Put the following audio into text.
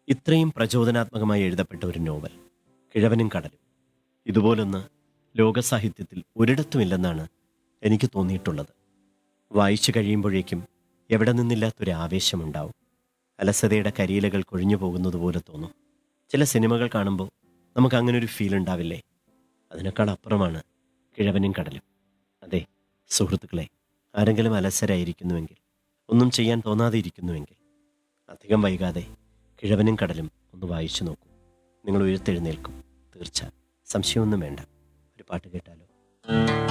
ഇത്രയും പ്രചോദനാത്മകമായി എഴുതപ്പെട്ട ഒരു നോവൽ കിഴവനും കടലും ഇതുപോലൊന്ന് ലോകസാഹിത്യത്തിൽ ഒരിടത്തുമില്ലെന്നാണ് എനിക്ക് തോന്നിയിട്ടുള്ളത് വായിച്ചു കഴിയുമ്പോഴേക്കും എവിടെ നിന്നില്ലാത്തൊരു ആവേശമുണ്ടാവും അലസതയുടെ കരിയിലകൾ കൊഴിഞ്ഞു പോകുന്നത് പോലെ തോന്നും ചില സിനിമകൾ കാണുമ്പോൾ നമുക്ക് അങ്ങനെ ഒരു ഫീൽ ഉണ്ടാവില്ലേ അതിനേക്കാൾ അപ്പുറമാണ് കിഴവനും കടലും അതെ സുഹൃത്തുക്കളെ ആരെങ്കിലും അലസരായിരിക്കുന്നുവെങ്കിൽ ഒന്നും ചെയ്യാൻ തോന്നാതെ ഇരിക്കുന്നുവെങ്കിൽ അധികം വൈകാതെ കിഴവനും കടലും ഒന്ന് വായിച്ചു നോക്കൂ നിങ്ങൾ ഉയർത്തെഴുന്നേൽക്കും തീർച്ച സംശയമൊന്നും വേണ്ട ഒരു പാട്ട് കേട്ടാലോ